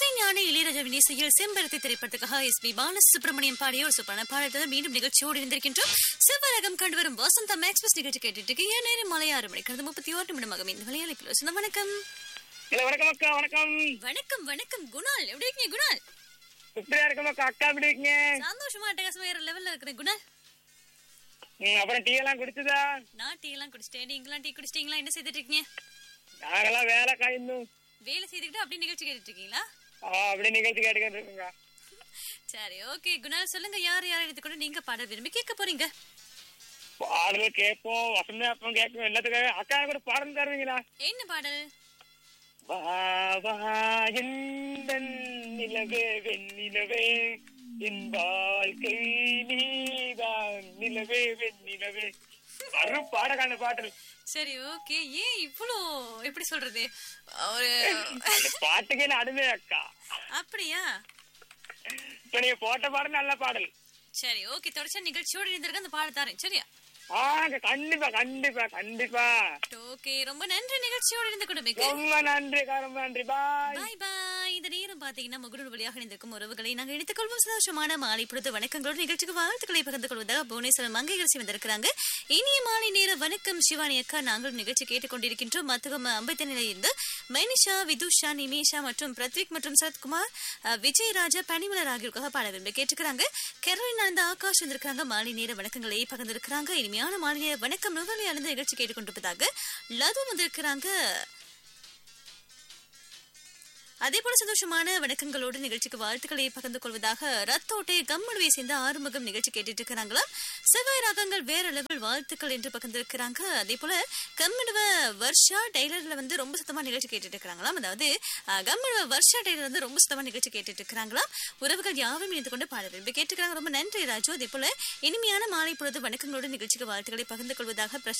இசைஞானி இளையராஜாவின் இசையில் செம்பருத்தி திரைப்படத்துக்காக எஸ் பி பாலசுப்ரமணியம் பாடிய ஒரு சூப்பரான பாடல்கள் மீண்டும் நிகழ்ச்சியோடு இருந்திருக்கின்றோம் செவ்வரகம் கண்டு வரும் வசந்தம் எக்ஸ்பிரஸ் நிகழ்ச்சி கேட்டுட்டு இருக்கீங்க நேரம் மாலை ஆறு மணிக்கு கடந்த முப்பத்தி ஓரு நிமிடமாக இந்த விளையாளிப்பில் வசந்தம் வணக்கம் இல்ல வணக்கம் அக்கா வணக்கம் வணக்கம் வணக்கம் குணால் எப்படி இருக்கீங்க குணால் இப்படியா இருக்கும் அக்கா அக்கா எப்படி இருக்கீங்க சந்தோஷமா அட்டகாசமா வேற லெவல்ல இருக்கிறேன் குணால் ம், அப்புறம் டீ எல்லாம் குடிச்சதா நான் டீ எல்லாம் குடிச்சிட்டேன் நீங்களாம் டீ குடிச்சிட்டீங்களா என்ன செய்துட்டு இருக்கீங்க நாங்கெல்லாம் வேலை காய்ந்தும் வேலை செய்துக்கிட்டு அப்படியே நிகழ்ச்சி கேட்டுட்டு இருக்கீங்களா அப்படியே நிகழ்ச்சி கேட்டுக்கிட்டு இருக்குங்க சரி ஓகே குணால் சொல்லுங்க யார் யார் எடுத்துக்கொண்டு நீங்க பாடல் விரும்பி கேட்க போறீங்க பாடல் கேட்போம் வசந்தாப்பம் கேட்போம் எல்லாத்துக்கும் அக்கா எனக்கு ஒரு பாடல் தருவீங்களா என்ன பாடல் வா வா எந்தன் நிலவே வெண்ணிலவே என் வாழ்க்கை நீதான் நிலவே வெண்ணிலவே வரும் பாடகான பாடல் சரி ஓகே ஏன் இவ்வளோ எப்படி சொல்றது ஒரு அந்த பாட்டுக்கே நான் அடிமை அக்கா அப்படியா இப்ப நீங்க போட்ட பாடல் நல்ல பாடல் சரி ஓகே தொடர்ச்சி நிகழ்ச்சியோடு இருந்திருக்க அந்த பாட தரேன் சரியா ஆ கண்டிப்பா கண்டிப்பா கண்டிப்பா ஓகே ரொம்ப நன்றி நிகழ்ச்சியோடு இருந்த குடும்பக்கு ரொம்ப நன்றி அக்கா, ரொம்ப நன்றி பாய் பாய் பாய் இந்த நேரம் பாத்தீங்கன்னா முகநூல் வழியாக இணைந்திருக்கும் உறவுகளை நாங்கள் இணைத்துக் கொள்வோம் சந்தோஷமான மாலை பொழுது வணக்கங்களோடு நிகழ்ச்சிக்கு வாழ்த்துக்களை பகிர்ந்து கொள்வதாக புவனேஸ்வரன் மங்கையரசி வந்திருக்கிறாங்க இனிய மாலை நேர வணக்கம் சிவானி அக்கா நாங்கள் நிகழ்ச்சி கேட்டுக்கொண்டிருக்கின்றோம் மத்துகம் அம்பத்த நிலையிலிருந்து மைனிஷா விதுஷா நிமேஷா மற்றும் பிரத்விக் மற்றும் சரத்குமார் அஹ், விஜயராஜா பனிமலர் ஆகியோருக்காக பாட விரும்பி கேட்டுக்கிறாங்க கேரளின் அந்த ஆகாஷ் வந்திருக்கிறாங்க மாலை நேர வணக்கங்களை பகிர்ந்திருக்கிறாங்க இனிமையான மாலை நேர வணக்கம் நுவலை அழுந்த நிகழ்ச்சி கேட்டுக்கொண்டிருப்பதாக லது வந்திருக்கிறாங்க அதே போல சந்தோஷமான வணக்கங்களோடு நிகழ்ச்சிக்கு வாழ்த்துக்களை பகிர்ந்து கொள்வதாக ரத்தோட்டை கம்மடுவை சேர்ந்த ஆறுமுகம் நிகழ்ச்சி கேட்டுட்டு இருக்கிறாங்களாம் செவ்வாய் ராகங்கள் வேற லெவல் வாழ்த்துக்கள் என்று பகிர்ந்திருக்கிறாங்க அதே போல கம்மடுவ வர்ஷா டெய்லர்ல வந்து ரொம்ப சுத்தமா நிகழ்ச்சி கேட்டுட்டு இருக்கிறாங்களாம் அதாவது அஹ், கம்மடுவ வர்ஷா டெய்லர் வந்து ரொம்ப சுத்தமா நிகழ்ச்சி கேட்டுட்டு இருக்கிறாங்களாம் உறவுகள் யாவும் இணைந்து கொண்டு பாட விரும்பி கேட்டுக்கிறாங்க ரொம்ப நன்றி ராஜு அதே போல இனிமையான மாலை பொழுது வணக்கங்களோடு நிகழ்ச்சிக்கு வாழ்த்துக்களை பகிர்ந்து கொள்வதாக